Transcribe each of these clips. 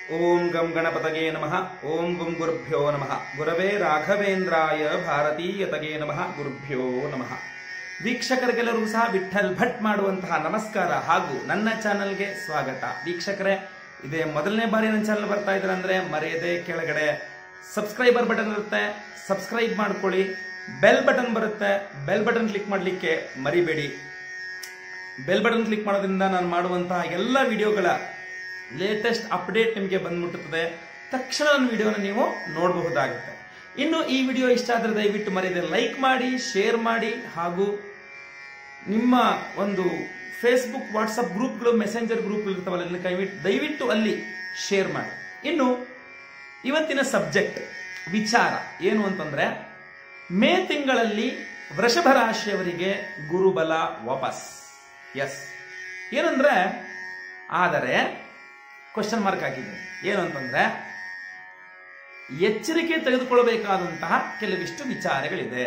ಓಂ ಗಂ ಗಣಪತಗೆ ನಮಃ ಓಂ ಗುಂ ಗುರುಭ್ಯೋ ನಮಃ ಗುರವೇ ರಾಘವೇಂದ್ರಾಯ ಭಾರತೀಯತಗೆ ನಮಃ ಗುರುಭ್ಯೋ ನಮಃ ವೀಕ್ಷಕರಿಗೆಲ್ಲರೂ ಸಹ ವಿಠಲ್ ಭಟ್ ಮಾಡುವಂತಹ ನಮಸ್ಕಾರ ಹಾಗೂ ನನ್ನ ಚಾನಲ್ಗೆ ಸ್ವಾಗತ ವೀಕ್ಷಕರೇ ಇದೇ ಮೊದಲನೇ ಬಾರಿ ನನ್ನ ಚಾನಲ್ ಬರ್ತಾ ಇದ್ರೆ ಅಂದ್ರೆ ಮರೆಯದೆ ಕೆಳಗಡೆ ಸಬ್ಸ್ಕ್ರೈಬರ್ ಬಟನ್ ಇರುತ್ತೆ ಸಬ್ಸ್ಕ್ರೈಬ್ ಮಾಡ್ಕೊಳ್ಳಿ ಬೆಲ್ ಬಟನ್ ಬರುತ್ತೆ ಬೆಲ್ ಬಟನ್ ಕ್ಲಿಕ್ ಮಾಡಲಿಕ್ಕೆ ಮರಿಬೇಡಿ ಬೆಲ್ ಬಟನ್ ಕ್ಲಿಕ್ ಮಾಡೋದ್ರಿಂದ ನಾನು ಮಾಡುವಂತಹ ಎಲ್ಲ ವಿಡಿಯೋಗಳ ಲೇಟೆಸ್ಟ್ ಅಪ್ಡೇಟ್ ನಿಮಗೆ ಬಂದ್ಬಿಟ್ಟುತ್ತದೆ ತಕ್ಷಣ ನನ್ನ ವಿಡಿಯೋನ ನೀವು ನೋಡಬಹುದಾಗುತ್ತೆ ಇನ್ನು ಈ ವಿಡಿಯೋ ಇಷ್ಟ ಆದರೆ ದಯವಿಟ್ಟು ಮರೆಯದೆ ಲೈಕ್ ಮಾಡಿ ಶೇರ್ ಮಾಡಿ ಹಾಗೂ ನಿಮ್ಮ ಒಂದು ಫೇಸ್ಬುಕ್ ವಾಟ್ಸಪ್ ಗ್ರೂಪ್ಗಳು ಮೆಸೆಂಜರ್ ಗ್ರೂಪ್ ಇರ್ತಾವಲ್ಲ ಅಲ್ಲಿ ಕೈಬಿಟ್ಟು ದಯವಿಟ್ಟು ಅಲ್ಲಿ ಶೇರ್ ಮಾಡಿ ಇನ್ನು ಇವತ್ತಿನ ಸಬ್ಜೆಕ್ಟ್ ವಿಚಾರ ಏನು ಅಂತಂದ್ರೆ ಮೇ ತಿಂಗಳಲ್ಲಿ ವೃಷಭ ರಾಶಿಯವರಿಗೆ ಗುರುಬಲ ವಾಪಸ್ ಎಸ್ ಏನಂದ್ರೆ ಆದರೆ ಕ್ವಶನ್ ಮಾರ್ಕ್ ಹಾಕಿದ್ದೀನಿ ಏನು ಅಂತಂದ್ರೆ ಎಚ್ಚರಿಕೆ ತೆಗೆದುಕೊಳ್ಳಬೇಕಾದಂತಹ ಕೆಲವಿಷ್ಟು ವಿಚಾರಗಳಿದೆ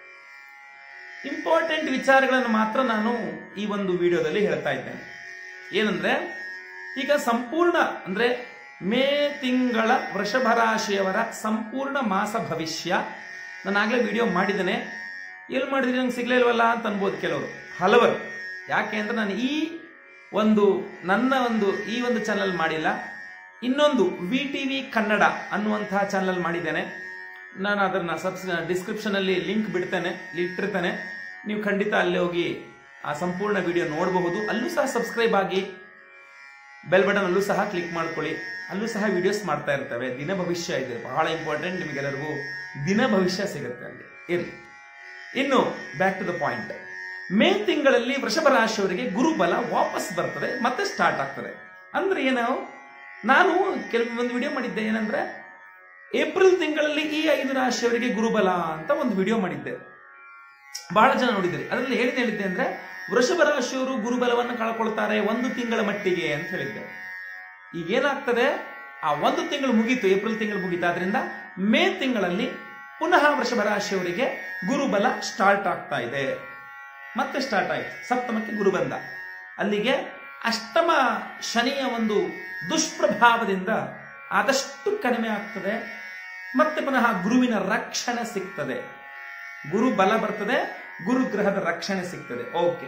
ಇಂಪಾರ್ಟೆಂಟ್ ವಿಚಾರಗಳನ್ನು ಮಾತ್ರ ನಾನು ಈ ಒಂದು ವಿಡಿಯೋದಲ್ಲಿ ಹೇಳ್ತಾ ಇದ್ದೇನೆ ಏನಂದ್ರೆ ಈಗ ಸಂಪೂರ್ಣ ಅಂದ್ರೆ ಮೇ ತಿಂಗಳ ವೃಷಭ ರಾಶಿಯವರ ಸಂಪೂರ್ಣ ಮಾಸ ಭವಿಷ್ಯ ನಾನು ಆಗಲೇ ವಿಡಿಯೋ ಮಾಡಿದ್ದೇನೆ ಎಲ್ಲಿ ಮಾಡಿದ್ರೆ ನಂಗೆ ಸಿಗ್ಲೇ ಇಲ್ವಲ್ಲ ಅಂತ ಅನ್ಬೋದು ಕೆಲವರು ಹಲವರು ಯಾಕೆ ಅಂದ್ರೆ ನಾನು ಈ ಒಂದು ನನ್ನ ಒಂದು ಈ ಒಂದು ಚಾನಲ್ ಮಾಡಿಲ್ಲ ಇನ್ನೊಂದು ವಿ ಟಿ ವಿ ಕನ್ನಡ ಅನ್ನುವಂತಹ ಚಾನಲ್ ಮಾಡಿದ್ದೇನೆ ನಾನು ಅದನ್ನ ಸಬ್ಸ್ ಡಿಸ್ಕ್ರಿಪ್ಷನ್ ಅಲ್ಲಿ ಲಿಂಕ್ ಬಿಡ್ತೇನೆ ಇಟ್ಟಿರ್ತೇನೆ ನೀವು ಖಂಡಿತ ಅಲ್ಲಿ ಹೋಗಿ ಆ ಸಂಪೂರ್ಣ ವಿಡಿಯೋ ನೋಡಬಹುದು ಅಲ್ಲೂ ಸಹ ಸಬ್ಸ್ಕ್ರೈಬ್ ಆಗಿ ಬೆಲ್ ಬಟನ್ ಅಲ್ಲೂ ಸಹ ಕ್ಲಿಕ್ ಮಾಡ್ಕೊಳ್ಳಿ ಅಲ್ಲೂ ಸಹ ವಿಡಿಯೋಸ್ ಮಾಡ್ತಾ ಇರ್ತವೆ ದಿನ ಭವಿಷ್ಯ ಇದೆ ಬಹಳ ಇಂಪಾರ್ಟೆಂಟ್ ನಿಮಗೆಲ್ಲರಿಗೂ ದಿನ ಭವಿಷ್ಯ ಸಿಗುತ್ತೆ ಅಲ್ಲಿ ಇರಲಿ ಇನ್ನು back to the point May ತಿಂಗಳಲ್ಲಿ ವೃಷಭ ರಾಶಿಯವರಿಗೆ ಗುರುಬಲ ವಾಪಸ್ ಬರ್ತದೆ ಮತ್ತೆ ಸ್ಟಾರ್ಟ್ ಆಗ್ತದೆ ಅಂದ್ರೆ ಏನು ನಾನು ಕೆಲವು ಒಂದು ವಿಡಿಯೋ ಮಾಡಿದ್ದೆ ಏನಂದ್ರೆ ಏಪ್ರಿಲ್ ತಿಂಗಳಲ್ಲಿ ಈ ಐದು ರಾಶಿಯವರಿಗೆ ಗುರುಬಲ ಅಂತ ಒಂದು ವಿಡಿಯೋ ಮಾಡಿದ್ದೆ ಬಹಳ ಜನ ನೋಡಿದ್ದೀರಿ ಅದರಲ್ಲಿ ಹೇಳಿದ ಹೇಳಿದ್ದೆ ಅಂದ್ರೆ ವೃಷಭ ರಾಶಿಯವರು ಗುರುಬಲವನ್ನು ಕಳ್ಕೊಳ್ತಾರೆ ಒಂದು ತಿಂಗಳ ಮಟ್ಟಿಗೆ ಅಂತ ಹೇಳಿದ್ದೆ ಈಗ ಏನಾಗ್ತದೆ ಆ ಒಂದು ತಿಂಗಳು ಮುಗೀತು ಏಪ್ರಿಲ್ ತಿಂಗಳು ಮುಗೀತು ಆದ್ರಿಂದ ಮೇ ತಿಂಗಳಲ್ಲಿ ಪುನಃ ವೃಷಭ ರಾಶಿಯವರಿಗೆ ಗುರುಬಲ ಸ್ಟಾರ್ಟ್ ಆಗ್ತಾ ಇದೆ ಮತ್ತೆ ಸ್ಟಾರ್ಟ್ ಆಯ್ತು ಸಪ್ತಮಕ್ಕೆ ಗುರು ಬಂದ ಅಲ್ಲಿಗೆ ಅಷ್ಟಮ ಶನಿಯ ಒಂದು ದುಷ್ಪ್ರಭಾವದಿಂದ ಆದಷ್ಟು ಕಡಿಮೆ ಆಗ್ತದೆ ಮತ್ತೆ ಪುನಃ ಗುರುವಿನ ರಕ್ಷಣೆ ಸಿಗ್ತದೆ ಗುರು ಬಲ ಬರ್ತದೆ ಗುರುಗ್ರಹದ ರಕ್ಷಣೆ ಸಿಗ್ತದೆ ಓಕೆ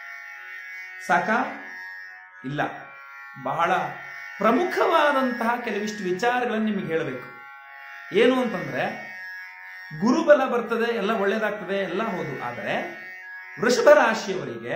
ಸಾಕ ಇಲ್ಲ ಬಹಳ ಪ್ರಮುಖವಾದಂತಹ ಕೆಲವಿಷ್ಟು ವಿಚಾರಗಳನ್ನು ನಿಮಗೆ ಹೇಳಬೇಕು ಏನು ಅಂತಂದ್ರೆ ಗುರುಬಲ ಬರ್ತದೆ ಎಲ್ಲ ಒಳ್ಳೇದಾಗ್ತದೆ ಎಲ್ಲ ಹೌದು ಆದರೆ ವೃಷಭ ರಾಶಿಯವರಿಗೆ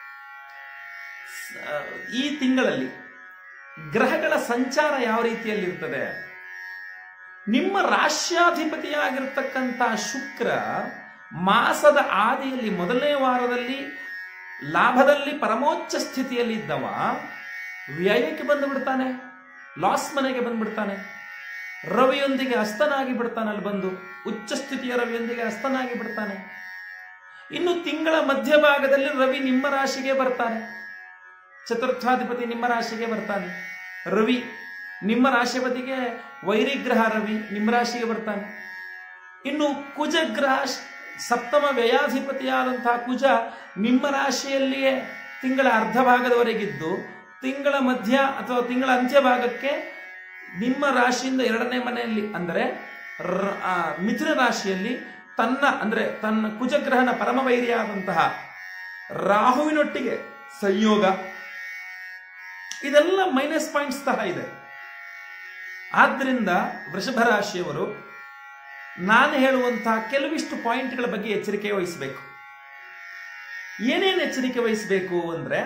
ಈ ತಿಂಗಳಲ್ಲಿ ಗ್ರಹಗಳ ಸಂಚಾರ ಯಾವ ರೀತಿಯಲ್ಲಿ ಇರ್ತದೆ ನಿಮ್ಮ ರಾಶ್ಯಾಧಿಪತಿಯಾಗಿರ್ತಕ್ಕಂಥ ಶುಕ್ರ ಮಾಸದ ಆದಿಯಲ್ಲಿ ಮೊದಲನೇ ವಾರದಲ್ಲಿ ಲಾಭದಲ್ಲಿ ಪರಮೋಚ್ಚ ಸ್ಥಿತಿಯಲ್ಲಿ ಇದ್ದವ ವ್ಯಯಕ್ಕೆ ಬಂದು ಬಿಡ್ತಾನೆ ಲಾಸ್ ಮನೆಗೆ ಬಂದ್ಬಿಡ್ತಾನೆ ರವಿಯೊಂದಿಗೆ ಅಸ್ತನಾಗಿ ಬಿಡ್ತಾನೆ ಅಲ್ಲಿ ಬಂದು ಉಚ್ಚ ಸ್ಥಿತಿಯ ರವಿಯೊಂದಿಗೆ ಅಸ್ತನಾಗಿ ಬಿಡ್ತಾನೆ ಇನ್ನು ತಿಂಗಳ ಮಧ್ಯಭಾಗದಲ್ಲಿ ರವಿ ನಿಮ್ಮ ರಾಶಿಗೆ ಬರ್ತಾನೆ ಚತುರ್ಥಾಧಿಪತಿ ನಿಮ್ಮ ರಾಶಿಗೆ ಬರ್ತಾನೆ ರವಿ ನಿಮ್ಮ ರಾಶಿಪತಿಗೆ ವೈರಿಗ್ರಹ ರವಿ ನಿಮ್ಮ ರಾಶಿಗೆ ಬರ್ತಾನೆ ಇನ್ನು ಕುಜಗ್ರಹ ಸಪ್ತಮ ವ್ಯಯಾಧಿಪತಿಯಾದಂತಹ ಕುಜ ನಿಮ್ಮ ರಾಶಿಯಲ್ಲಿಯೇ ತಿಂಗಳ ಅರ್ಧ ಭಾಗದವರೆಗಿದ್ದು ತಿಂಗಳ ಮಧ್ಯ ಅಥವಾ ತಿಂಗಳ ಅಂತ್ಯ ಭಾಗಕ್ಕೆ ನಿಮ್ಮ ರಾಶಿಯಿಂದ ಎರಡನೇ ಮನೆಯಲ್ಲಿ ಅಂದರೆ ಮಿಥುನ ರಾಶಿಯಲ್ಲಿ ತನ್ನ ಅಂದ್ರೆ ತನ್ನ ಕುಜಗ್ರಹನ ಪರಮವೈರಿಯಾದಂತಹ ರಾಹುವಿನೊಟ್ಟಿಗೆ ಸಂಯೋಗ ಇದೆಲ್ಲ ಮೈನಸ್ ಪಾಯಿಂಟ್ಸ್ ಸಹ ಇದೆ ಆದ್ರಿಂದ ವೃಷಭ ರಾಶಿಯವರು ನಾನು ಹೇಳುವಂತಹ ಕೆಲವಿಷ್ಟು ಪಾಯಿಂಟ್ಗಳ ಬಗ್ಗೆ ಎಚ್ಚರಿಕೆ ವಹಿಸಬೇಕು ಏನೇನು ಎಚ್ಚರಿಕೆ ವಹಿಸಬೇಕು ಅಂದ್ರೆ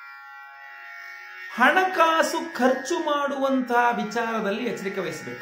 ಹಣಕಾಸು ಖರ್ಚು ಮಾಡುವಂತಹ ವಿಚಾರದಲ್ಲಿ ಎಚ್ಚರಿಕೆ ವಹಿಸಬೇಕು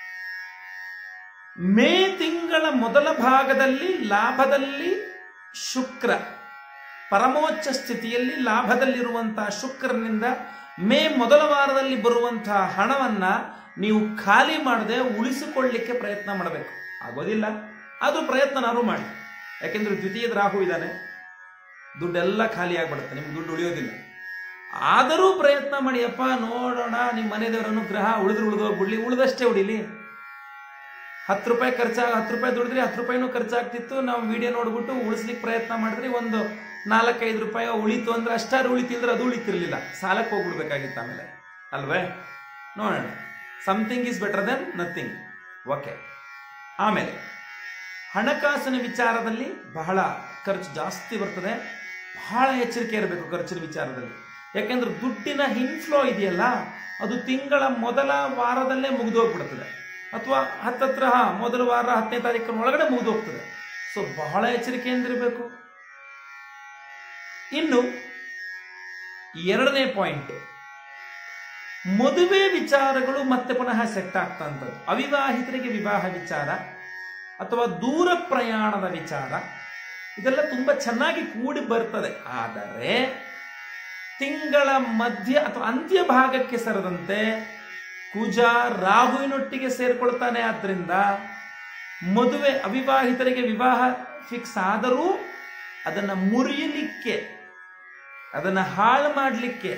ಮೇ ತಿಂಗಳ ಮೊದಲ ಭಾಗದಲ್ಲಿ ಲಾಭದಲ್ಲಿ ಶುಕ್ರ ಪರಮೋಚ್ಚ ಸ್ಥಿತಿಯಲ್ಲಿ ಲಾಭದಲ್ಲಿರುವಂತಹ ಶುಕ್ರನಿಂದ ಮೇ ಮೊದಲ ವಾರದಲ್ಲಿ ಬರುವಂತಹ ಹಣವನ್ನ ನೀವು ಖಾಲಿ ಮಾಡದೆ ಉಳಿಸಿಕೊಳ್ಳಿಕ್ಕೆ ಪ್ರಯತ್ನ ಮಾಡಬೇಕು ಆಗೋದಿಲ್ಲ ಅದು ಪ್ರಯತ್ನನಾರು ಮಾಡಿ ಯಾಕೆಂದ್ರೆ ದ್ವಿತೀಯದ ರಾಹು ಇದ್ದಾನೆ ದುಡ್ಡೆಲ್ಲ ಖಾಲಿ ಆಗ್ಬಿಡುತ್ತೆ ನಿಮ್ಗೆ ದುಡ್ಡು ಉಳಿಯೋದಿಲ್ಲ ಆದರೂ ಪ್ರಯತ್ನ ಮಾಡಿ ಅಪ್ಪ ನೋಡೋಣ ನಿಮ್ಮ ಮನೆ ದೇವರ ಅನುಗ್ರಹ ಉಳಿದ್ರು ಉಳಿದೋಗ್ಬಿಡ್ಲಿ ಉಳಿದಷ್ಟೇ ಉಳಿಲಿ ಹತ್ತು ರೂಪಾಯಿ ಖರ್ಚಾಗ ಹತ್ತು ರೂಪಾಯಿ ದುಡಿದ್ರಿ ಹತ್ತು ರೂಪಾಯಿನೂ ಖರ್ಚಾಗ್ತಿತ್ತು ನಾವು ವಿಡಿಯೋ ನೋಡ್ಬಿಟ್ಟು ಉಳಿಸ್ಲಿಕ್ಕೆ ಪ್ರಯತ್ನ ಮಾಡಿದ್ರಿ ಒಂದು ನಾಲ್ಕೈದು ರೂಪಾಯಿ ಉಳಿತು ಅಂದ್ರೆ ಅಷ್ಟಾರು ಉಳಿತಿದ್ರೆ ಅದು ಉಳಿತಿರ್ಲಿಲ್ಲ ಸಾಲಕ್ಕೆ ಹೋಗ್ಬಿಡ್ಬೇಕಾಗಿತ್ತು ಆಮೇಲೆ ಅಲ್ವೇ ನೋಡೋಣ something is better then nothing okay ಆಮೇಲೆ ಹಣಕಾಸಿನ ವಿಚಾರದಲ್ಲಿ ಬಹಳ ಖರ್ಚು ಜಾಸ್ತಿ ಬರ್ತದೆ ಬಹಳ ಎಚ್ಚರಿಕೆ ಇರಬೇಕು ಖರ್ಚಿನ ವಿಚಾರದಲ್ಲಿ ಯಾಕೆಂದ್ರೆ ದುಡ್ಡಿನ ಇನ್ಫ್ಲೋ ಇದೆಯಲ್ಲ ಅದು ತಿಂಗಳ ಮೊದಲ ವಾರದಲ್ಲೇ ಮುಗಿದು ಹೋಗ್ಬಿಡ್ತದೆ ಅಥವಾ ಹತ್ತತ್ರ ಹಾ ಮೊದಲ ವಾರ ಹತ್ತನೇ ತಾರೀಕಿನ ಒಳಗಡೆ ಮುಗಿದು ಹೋಗ್ತದೆ ಸೊ ಬಹಳ ಎಚ್ಚರಿಕೆಯಿಂದಿರಬೇಕು ಇನ್ನು ಎರಡನೇ ಪಾಯಿಂಟ್ ಮದುವೆ ವಿಚಾರಗಳು ಮತ್ತೆ ಪುನಃ ಸೆಟ್ ಆಗ್ತಂಥದ್ದು ಅವಿವಾಹಿತರಿಗೆ ವಿವಾಹ ವಿಚಾರ ಅಥವಾ ದೂರ ಪ್ರಯಾಣದ ವಿಚಾರ ಇದೆಲ್ಲ ತುಂಬಾ ಚೆನ್ನಾಗಿ ಕೂಡಿ ಬರ್ತದೆ ಆದರೆ ತಿಂಗಳ ಮಧ್ಯ ಅಥವಾ ಅಂತ್ಯ ಭಾಗಕ್ಕೆ ಸರದಂತೆ ಕುಜ ರಾಹುವಿನೊಟ್ಟಿಗೆ ಸೇರ್ಕೊಳ್ತಾನೆ ಆದ್ರಿಂದ ಮದುವೆ ಅವಿವಾಹಿತರಿಗೆ ವಿವಾಹ ಫಿಕ್ಸ್ ಆದರೂ ಅದನ್ನು ಮುರಿಯಲಿಕ್ಕೆ ಅದನ್ನು ಹಾಳು ಮಾಡಲಿಕ್ಕೆ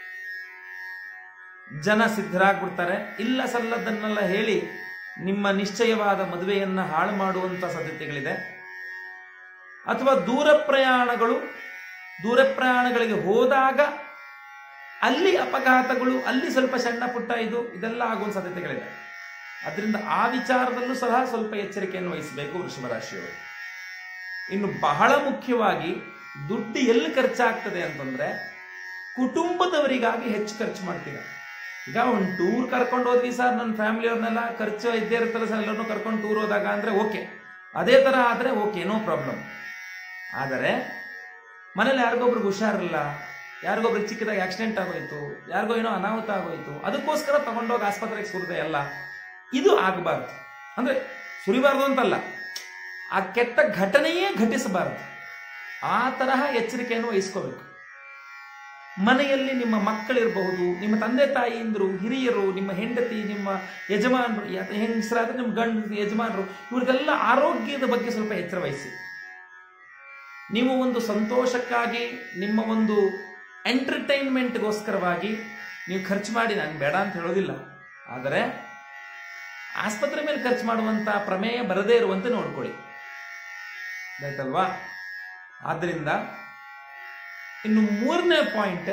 ಜನ ಸಿದ್ಧರಾಗ್ಬಿಡ್ತಾರೆ ಇಲ್ಲ ಸಲ್ಲದನ್ನೆಲ್ಲ ಹೇಳಿ ನಿಮ್ಮ ನಿಶ್ಚಯವಾದ ಮದುವೆಯನ್ನ ಹಾಳು ಮಾಡುವಂತ ಸಾಧ್ಯತೆಗಳಿದೆ ಅಥವಾ ದೂರ ಪ್ರಯಾಣಗಳು ದೂರ ಪ್ರಯಾಣಗಳಿಗೆ ಹೋದಾಗ ಅಲ್ಲಿ ಅಪಘಾತಗಳು ಅಲ್ಲಿ ಸ್ವಲ್ಪ ಸಣ್ಣ ಪುಟ್ಟ ಇದು ಇದೆಲ್ಲ ಆಗುವ ಸಾಧ್ಯತೆಗಳಿದೆ ಅದರಿಂದ ಆ ವಿಚಾರದಲ್ಲೂ ಸಹ ಸ್ವಲ್ಪ ಎಚ್ಚರಿಕೆಯನ್ನು ವಹಿಸಬೇಕು ವೃಷಭ ರಾಶಿಯವರು ಇನ್ನು ಬಹಳ ಮುಖ್ಯವಾಗಿ ದುಡ್ಡು ಎಲ್ಲಿ ಖರ್ಚಾಗ್ತದೆ ಅಂತಂದ್ರೆ ಕುಟುಂಬದವರಿಗಾಗಿ ಹೆಚ್ಚು ಖರ್ಚು ಮಾಡ್ತೀರಾ ಈಗ ಒಂದು ಟೂರ್ ಕರ್ಕೊಂಡು ಹೋದ್ವಿ ಸರ್ ನನ್ನ ಫ್ಯಾಮಿಲಿಯವ್ರನ್ನೆಲ್ಲ ಖರ್ಚು ಇದ್ದೇ ಇರ್ತಲ್ಲ ಸರ್ ಎಲ್ಲರನ್ನೂ ಕರ್ಕೊಂಡು ಟೂರ್ ಹೋದಾಗ ಅಂದ್ರೆ ಓಕೆ ಅದೇ ತರ ಆದ್ರೆ ಓಕೆ ನೋ ಪ್ರಾಬ್ಲಮ್ ಆದರೆ ಮನೇಲಿ ಯಾರಿಗೊಬ್ರಿಗೆ ಹುಷಾರಿಲ್ಲ ಯಾರಿಗೊಬ್ರಿಗೆ ಚಿಕ್ಕದಾಗಿ ಆಕ್ಸಿಡೆಂಟ್ ಆಗೋಯ್ತು ಯಾರಿಗೋ ಏನೋ ಅನಾಹುತ ಆಗೋಯ್ತು ಅದಕ್ಕೋಸ್ಕರ ತಗೊಂಡೋಗಿ ಆಸ್ಪತ್ರೆಗೆ ಸುರಿದೆ ಎಲ್ಲ ಇದು ಆಗಬಾರ್ದು ಅಂದ್ರೆ ಸುರಿಬಾರ್ದು ಅಂತಲ್ಲ ಆ ಕೆಟ್ಟ ಘಟನೆಯೇ ಘಟಿಸಬಾರದು ಆ ತರಹ ಎಚ್ಚರಿಕೆಯನ್ನು ವಹಿಸ್ಕೋಬೇಕು ಮನೆಯಲ್ಲಿ ನಿಮ್ಮ ಮಕ್ಕಳಿರಬಹುದು ನಿಮ್ಮ ತಂದೆ ತಾಯಿಯಿಂದರು ಹಿರಿಯರು ನಿಮ್ಮ ಹೆಂಡತಿ ನಿಮ್ಮ ಯಜಮಾನರು ಹೆಂಗಸರಾದ್ರೆ ನಿಮ್ಮ ಗಂಡ ಯಜಮಾನರು ಇವ್ರಿಗೆಲ್ಲ ಆರೋಗ್ಯದ ಬಗ್ಗೆ ಸ್ವಲ್ಪ ಎಚ್ಚರ ವಹಿಸಿ ನೀವು ಒಂದು ಸಂತೋಷಕ್ಕಾಗಿ ನಿಮ್ಮ ಒಂದು ಎಂಟರ್ಟೈನ್ಮೆಂಟ್ಗೋಸ್ಕರವಾಗಿ ನೀವು ಖರ್ಚು ಮಾಡಿ ನಾನು ಬೇಡ ಅಂತ ಹೇಳೋದಿಲ್ಲ ಆದರೆ ಆಸ್ಪತ್ರೆ ಮೇಲೆ ಖರ್ಚು ಮಾಡುವಂತ ಪ್ರಮೇಯ ಬರದೇ ಇರುವಂತೆ ನೋಡ್ಕೊಳ್ಳಿ ಆಯ್ತಲ್ವಾ ಆದ್ರಿಂದ ಇನ್ನು ಮೂರನೇ ಪಾಯಿಂಟ್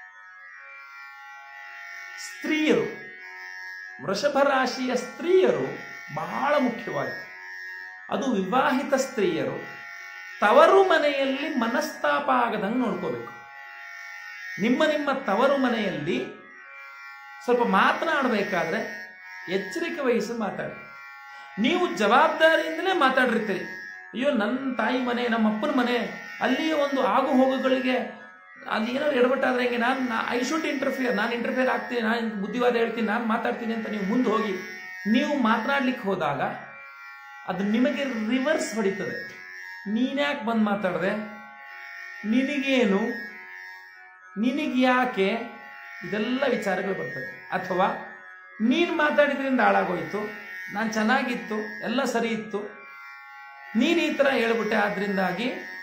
ಸ್ತ್ರೀಯರು ವೃಷಭ ರಾಶಿಯ ಸ್ತ್ರೀಯರು ಬಹಳ ಮುಖ್ಯವಾಗಿ ಅದು ವಿವಾಹಿತ ಸ್ತ್ರೀಯರು ತವರು ಮನೆಯಲ್ಲಿ ಮನಸ್ತಾಪ ಆಗದಂಗೆ ನೋಡ್ಕೋಬೇಕು ನಿಮ್ಮ ನಿಮ್ಮ ತವರು ಮನೆಯಲ್ಲಿ ಸ್ವಲ್ಪ ಮಾತನಾಡಬೇಕಾದ್ರೆ ಎಚ್ಚರಿಕೆ ವಹಿಸಿ ಮಾತಾಡಿ ನೀವು ಜವಾಬ್ದಾರಿಯಿಂದಲೇ ಮಾತಾಡಿರ್ತೀರಿ ಅಯ್ಯೋ ನನ್ನ ತಾಯಿ ಮನೆ ನಮ್ಮ ಅಪ್ಪನ ಮನೆ ಅಲ್ಲಿಯೇ ಒಂದು ಆಗು ಹೋಗುಗಳಿಗೆ ಅಲ್ಲಿ ಏನಾದ್ರು ಎಡವಟ್ಟಾದ್ರೆ ಹೆಂಗೆ ನಾನು ಐ ಶುಡ್ ಇಂಟರ್ಫಿಯರ್ ನಾನು ಇಂಟರ್ಫಿಯರ್ ಆಗ್ತೀನಿ ನಾನು ಬುದ್ಧಿವಾದ ಹೇಳ್ತೀನಿ ನಾನು ಮಾತಾಡ್ತೀನಿ ಅಂತ ನೀವು ಮುಂದೆ ಹೋಗಿ ನೀವು ಮಾತನಾಡ್ಲಿಕ್ಕೆ ಹೋದಾಗ ಅದು ನಿಮಗೆ ರಿವರ್ಸ್ ಹೊಡಿತದೆ ನೀನ್ಯಾಕೆ ಬಂದು ಮಾತಾಡದೆ ನಿನಗೇನು ನಿನಗ್ಯಾಕೆ ಇದೆಲ್ಲ ವಿಚಾರಗಳು ಬರ್ತವೆ ಅಥವಾ ನೀನು ಮಾತಾಡಿದ್ರಿಂದ ಹಾಳಾಗೋಯ್ತು ನಾನು ಚೆನ್ನಾಗಿತ್ತು ಎಲ್ಲ ಸರಿ ಇತ್ತು ನೀನು ಈ ಥರ ಹೇಳ್ಬಿಟ್ಟೆ ಆದ್ರಿಂದಾಗಿ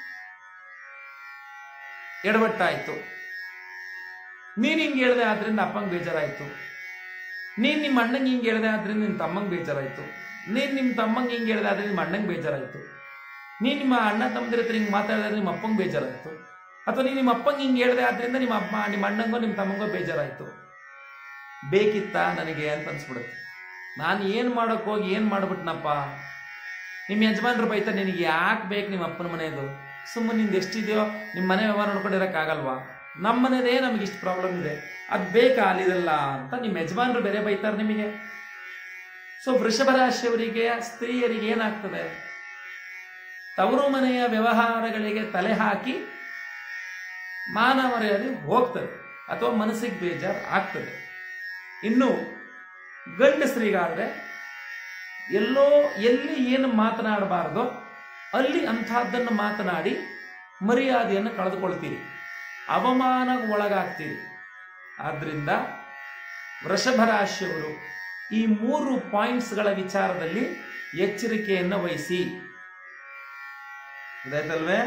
ಎಡವಟ್ಟಾಯ್ತು ನೀನು ಹಿಂಗೆ ಹೇಳಿದೆ ಆದ್ರಿಂದ ಅಪ್ಪಂಗೆ ಬೇಜಾರಾಯ್ತು ನೀನು ನಿಮ್ಮ ಅಣ್ಣಂಗೆ ಹಿಂಗೆ ಹೇಳಿದೆ ಆದ್ರಿಂದ ನಿನ್ನ ತಮ್ಮಂಗೆ ಬೇಜಾರಾಯ್ತು ನೀನು ನಿಮ್ಮ ತಮ್ಮಂಗೆ ಹಿಂಗೆ ಹೇಳಿದೆ ಆದ್ರೆ ನಿಮ್ಮ ಅಣ್ಣಂಗೆ ಬೇಜಾರಾಯ್ತು ನೀನು ನಿಮ್ಮ ಅಣ್ಣ ತಮ್ಮದಿರ ಹತ್ರ ಹಿಂಗೆ ಮಾತಾಡಿದ್ರೆ ನಿಮ್ಮ ಅಪ್ಪಂಗೆ ಬೇಜಾರಾಯ್ತು ಅಥವಾ ನೀನು ನಿಮ್ಮ ಅಪ್ಪಂಗೆ ಹಿಂಗೆ ಹೇಳಿದೆ ಆದ್ರಿಂದ ನಿಮ್ಮ ಅಪ್ಪ ನಿಮ್ಮ ಅಣ್ಣಂಗೋ ನಿಮ್ಮ ತಮ್ಮಂಗೋ ಬೇಜಾರಾಯ್ತು ಬೇಕಿತ್ತಾ ನನಗೆ ಅಂತ ಅನ್ಸ್ಬಿಡುತ್ತೆ ನಾನು ಏನು ಮಾಡೋಕೆ ಹೋಗಿ ಏನು ಮಾಡ್ಬಿಟ್ನಪ್ಪ ನಿಮ್ಮ ಯಜಮಾನ್ರು ಬೈತಾ ನಿನಗೆ ಯಾಕೆ ಬೇಕು ನಿಮ್ಮ ಅಪ್ಪನ ಮನೆಯದು ಸುಮ್ಮನೆ ನಿಂದು ಎಷ್ಟಿದೆಯೋ ನಿಮ್ಮ ಮನೆ ವ್ಯವಹಾರ ನೋಡ್ಕೊಂಡಿರೋಕ್ಕಾಗಲ್ವಾ ನಮ್ಮ ಮನೆದೇ ನಮಗೆ ಇಷ್ಟು ಪ್ರಾಬ್ಲಮ್ ಇದೆ ಅದು ಬೇಕಾ ಅಲ್ಲಿದೆಲ್ಲ ಅಂತ ನಿಮ್ಮ ಯಜಮಾನ್ರು ಬೇರೆ ಬೈತಾರೆ ನಿಮಗೆ ಸೊ ವೃಷಭ ರಾಶಿಯವರಿಗೆ ಸ್ತ್ರೀಯರಿಗೆ ಏನಾಗ್ತದೆ ತವರು ಮನೆಯ ವ್ಯವಹಾರಗಳಿಗೆ ತಲೆ ಹಾಕಿ ಮಾನವರಲ್ಲಿ ಹೋಗ್ತದೆ ಅಥವಾ ಮನಸ್ಸಿಗೆ ಬೇಜಾರು ಆಗ್ತದೆ ಇನ್ನು ಗಂಡಸರಿಗಾದ್ರೆ ಎಲ್ಲೋ ಎಲ್ಲಿ ಏನು ಮಾತನಾಡಬಾರ್ದೋ ಅಲ್ಲಿ ಅಂಥದ್ದನ್ನು ಮಾತನಾಡಿ ಮರ್ಯಾದೆಯನ್ನು ಕಳೆದುಕೊಳ್ತೀರಿ ಅವಮಾನಕ್ಕೆ ಒಳಗಾಗ್ತೀರಿ ಆದ್ರಿಂದ ವೃಷಭ ರಾಶಿಯವರು ಈ ಮೂರು ಪಾಯಿಂಟ್ಸ್ಗಳ ವಿಚಾರದಲ್ಲಿ ಎಚ್ಚರಿಕೆಯನ್ನು ವಹಿಸಿ ಗೊತ್ತಾಯ್ತಲ್ವೇ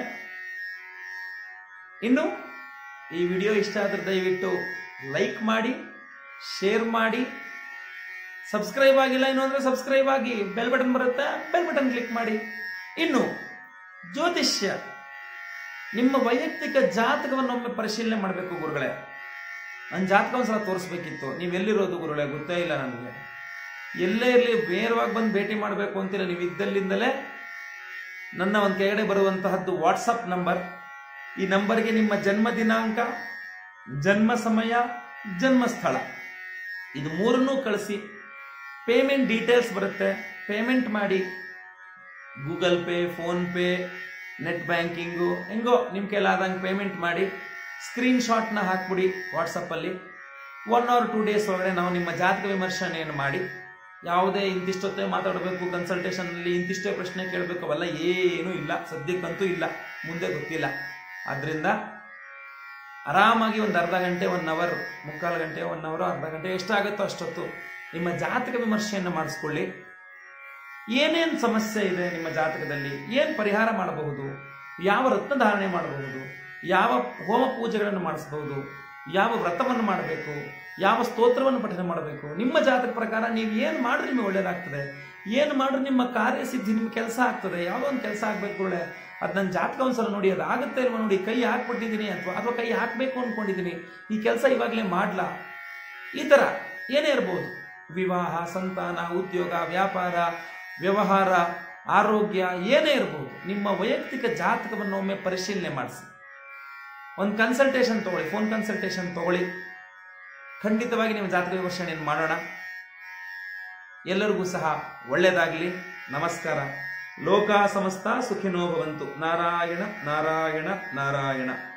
ಇನ್ನು ಈ ವಿಡಿಯೋ ಇಷ್ಟ ಆದ್ರೆ ದಯವಿಟ್ಟು ಲೈಕ್ ಮಾಡಿ ಶೇರ್ ಮಾಡಿ ಸಬ್ಸ್ಕ್ರೈಬ್ ಆಗಿಲ್ಲ ಏನು ಅಂದ್ರೆ ಸಬ್ಸ್ಕ್ರೈಬ್ ಆಗಿ ಬೆಲ್ ಬಟನ್ ಬರುತ್ತೆ ಬೆಲ್ ಬಟನ್ ಕ್ಲಿಕ್ ಮಾಡಿ ಇನ್ನು ಜ್ಯೋತಿಷ್ಯ ನಿಮ್ಮ ವೈಯಕ್ತಿಕ ಜಾತಕವನ್ನು ಒಮ್ಮೆ ಪರಿಶೀಲನೆ ಮಾಡಬೇಕು ಗುರುಗಳೇ ನನ್ನ ಜಾತಕ ಒಂದ್ಸಲ ತೋರಿಸ್ಬೇಕಿತ್ತು ನೀವು ಎಲ್ಲಿರೋದು ಗುರುಳೆ ಗೊತ್ತೇ ಇಲ್ಲ ನನಗೆ ಎಲ್ಲೇ ಇರಲಿ ನೇರವಾಗಿ ಬಂದು ಭೇಟಿ ಮಾಡಬೇಕು ಅಂತಿಲ್ಲ ನೀವು ಇದ್ದಲ್ಲಿಂದಲೇ ನನ್ನ ಒಂದು ಕೆಳಗಡೆ ಬರುವಂತಹದ್ದು ವಾಟ್ಸಪ್ ನಂಬರ್ ಈ ನಂಬರ್ಗೆ ನಿಮ್ಮ ಜನ್ಮ ದಿನಾಂಕ ಜನ್ಮ ಸಮಯ ಜನ್ಮ ಸ್ಥಳ ಇದು ಮೂರನ್ನೂ ಕಳಿಸಿ ಪೇಮೆಂಟ್ ಡೀಟೇಲ್ಸ್ ಬರುತ್ತೆ ಪೇಮೆಂಟ್ ಮಾಡಿ Google Pay PhonePe net banking ಹೆಂಗೋ ನಿಮ್ಮ ಕೈಲಾದಂಗೆ ಪೇಮೆಂಟ್ ಮಾಡಿ ಸ್ಕ್ರೀನ್ ಶಾಟ್ನ ಹಾಕ್ಬಿಡಿ ವಾಟ್ಸಪ್ಪಲ್ಲಿ ಒನ್ ಆರ್ ಟೂ ಡೇಸ್ ಒಳಗಡೆ ನಾವು ನಿಮ್ಮ ಜಾತಕ ವಿಮರ್ಶನೆಯನ್ನು ಮಾಡಿ ಯಾವುದೇ ಇಂತಿಷ್ಟೊತ್ತೇ ಮಾತಾಡಬೇಕು ಕನ್ಸಲ್ಟೇಷನಲ್ಲಿ ಇಂತಿಷ್ಟೇ ಪ್ರಶ್ನೆ ಕೇಳಬೇಕು ಅವೆಲ್ಲ ಏನೂ ಇಲ್ಲ ಸದ್ಯಕ್ಕಂತೂ ಇಲ್ಲ ಮುಂದೆ ಗೊತ್ತಿಲ್ಲ ಆದ್ದರಿಂದ ಆರಾಮಾಗಿ ಒಂದು ಅರ್ಧ ಗಂಟೆ ಒನ್ ಅವರ್ ಮುಕ್ಕಾಲು ಗಂಟೆ ಒನ್ ಅವರ್ ಅರ್ಧ ಗಂಟೆ ಎಷ್ಟಾಗುತ್ತೋ ಅಷ್ಟೊತ್ತು ನಿಮ್ಮ ಜಾತಕ ವಿಮರ್ಶೆಯನ್ನು ಮಾಡಿಸ್ಕೊಳ್ಳಿ ಏನೇನು ಸಮಸ್ಯೆ ಇದೆ ನಿಮ್ಮ ಜಾತಕದಲ್ಲಿ ಏನು ಪರಿಹಾರ ಮಾಡಬಹುದು ಯಾವ ರತ್ನ ಧಾರಣೆ ಮಾಡಬಹುದು ಯಾವ ಹೋಮ ಪೂಜೆಗಳನ್ನು ಮಾಡಿಸಬಹುದು ಯಾವ ವ್ರತವನ್ನು ಮಾಡಬೇಕು ಯಾವ ಸ್ತೋತ್ರವನ್ನು ಪಠನೆ ಮಾಡಬೇಕು ನಿಮ್ಮ ಜಾತಕ ಪ್ರಕಾರ ನೀವು ಏನು ಮಾಡ್ರೆ ನಿಮಗೆ ಒಳ್ಳೇದಾಗ್ತದೆ ಏನು ಮಾಡ್ರೆ ನಿಮ್ಮ ಕಾರ್ಯಸಿದ್ಧಿ ನಿಮ್ಮ ಕೆಲಸ ಆಗ್ತದೆ ಯಾವುದೋ ಒಂದು ಕೆಲಸ ಆಗ್ಬೇಕು ಒಳ್ಳೆ ಅದು ನನ್ನ ಜಾತಕ ಒಂದ್ಸಲ ನೋಡಿ ಅದು ಆಗುತ್ತೆ ಇಲ್ವಾ ನೋಡಿ ಕೈ ಹಾಕ್ಬಿಟ್ಟಿದ್ದೀನಿ ಅಥವಾ ಅಥವಾ ಕೈ ಹಾಕಬೇಕು ಅಂದ್ಕೊಂಡಿದ್ದೀನಿ ಈ ಕೆಲಸ ಇವಾಗಲೇ ಮಾಡ್ಲಾ ಈ ಥರ ಏನೇ ಇರ್ಬೋದು ವಿವಾಹ ಸಂತಾನ ಉದ್ಯೋಗ ವ್ಯಾಪಾರ ವ್ಯವಹಾರ ಆರೋಗ್ಯ ಏನೇ ಇರ್ಬೋದು ನಿಮ್ಮ ವೈಯಕ್ತಿಕ ಜಾತಕವನ್ನು ಒಮ್ಮೆ ಪರಿಶೀಲನೆ ಮಾಡಿಸಿ ಒಂದು ಕನ್ಸಲ್ಟೇಷನ್ ತಗೊಳ್ಳಿ ಫೋನ್ ಕನ್ಸಲ್ಟೇಷನ್ ತಗೊಳ್ಳಿ ಖಂಡಿತವಾಗಿ ನಿಮ್ಮ ಜಾತಕ ವಿಮರ್ಶನೆಯನ್ನು ಮಾಡೋಣ ಎಲ್ಲರಿಗೂ ಸಹ ಒಳ್ಳೆಯದಾಗಲಿ ನಮಸ್ಕಾರ ಲೋಕ ಸಮಸ್ತ ಸುಖಿನೋ ಭವಂತು ನಾರಾಯಣ ನಾರಾಯಣ ನಾರಾಯಣ